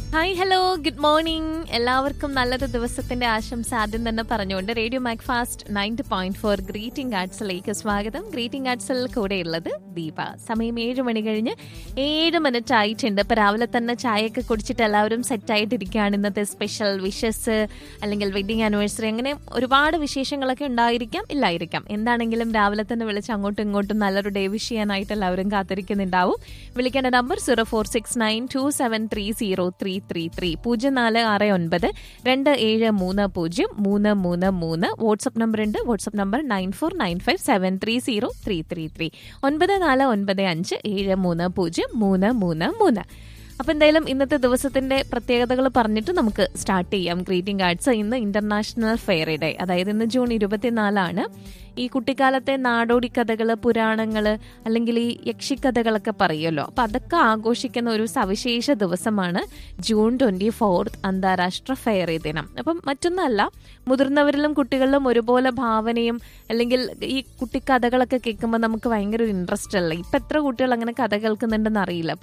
hi hello good morning എല്ലാവർക്കും നല്ലൊരു ദിവസത്തിന്റെ ആശംസ ആദ്യം തന്നെ പറഞ്ഞുകൊണ്ട് radio Macfast ninety point four greeting ആർട്സിലേക്ക് സ്വാഗതം ഗ്രീറ്റിംഗ് ആർട്സിൽ കൂടെയുള്ളത് ദീപ സമയം ഏഴ് മണി കഴിഞ്ഞ് ഏഴ് മിനിറ്റ് ആയിട്ടുണ്ട് ഇപ്പൊ രാവിലെ തന്നെ ചായയൊക്കെ കുടിച്ചിട്ട് എല്ലാവരും സെറ്റ് ആയിട്ടിരിക്കുകയാണ് ഇന്നത്തെ സ്പെഷ്യൽ വിഷസ് അല്ലെങ്കിൽ വെഡിങ് ആനിവേഴ്സറി അങ്ങനെ ഒരുപാട് വിശേഷങ്ങളൊക്കെ ഉണ്ടായിരിക്കാം ഇല്ലായിരിക്കാം എന്താണെങ്കിലും രാവിലെ തന്നെ വിളിച്ച് അങ്ങോട്ടും ഇങ്ങോട്ടും നല്ലൊരു ഡേ വിഷ് ചെയ്യാനായിട്ട് എല്ലാവരും കാത്തിരിക്കുന്നുണ്ടാവും വിളിക്കേണ്ട number zero four six nine two seven three zero three three three പൂജ്യം നാല് ആറ് ഒൻപത് രണ്ട് ഏഴ് മൂന്ന് പൂജ്യം മൂന്ന് മൂന്ന് മൂന്ന് വാട്സപ്പ് നമ്പർ ഉണ്ട് WhatsApp number nine four nine five seven three zero three three three ഒൻപത് നാല് ഒൻപത് അഞ്ച് ഏഴ് മൂന്ന് പൂജ്യം മൂന്ന് മൂന്ന് മൂന്ന് അപ്പൊ എന്തായാലും ഇന്നത്തെ ദിവസത്തിന്റെ പ്രത്യേകതകൾ പറഞ്ഞിട്ട് നമുക്ക് സ്റ്റാർട്ട് ചെയ്യാം ഗ്രീറ്റിംഗ് കാർഡ്സ് ഇന്ന് ഇന്റർനാഷണൽ ഫെയറി ഡേ അതായത് ഇന്ന് ജൂൺ ഇരുപത്തിനാലാണ് ഈ കുട്ടിക്കാലത്തെ നാടോടി കഥകള് പുരാണങ്ങള് അല്ലെങ്കിൽ ഈ യക്ഷിക്കഥകളൊക്കെ പറയുമല്ലോ അപ്പൊ അതൊക്കെ ആഘോഷിക്കുന്ന ഒരു സവിശേഷ ദിവസമാണ് ജൂൺ ട്വന്റി ഫോർത്ത് അന്താരാഷ്ട്ര ഫെയറി ദിനം അപ്പം മറ്റൊന്നല്ല മുതിർന്നവരിലും കുട്ടികളിലും ഒരുപോലെ ഭാവനയും അല്ലെങ്കിൽ ഈ കുട്ടിക്കഥകളൊക്കെ കേൾക്കുമ്പോൾ നമുക്ക് ഭയങ്കര ഒരു ഇൻട്രസ്റ്റ് അല്ല ഇപ്പൊ എത്ര കുട്ടികൾ അങ്ങനെ കഥ കേൾക്കുന്നുണ്ടെന്ന് അറിയില്ല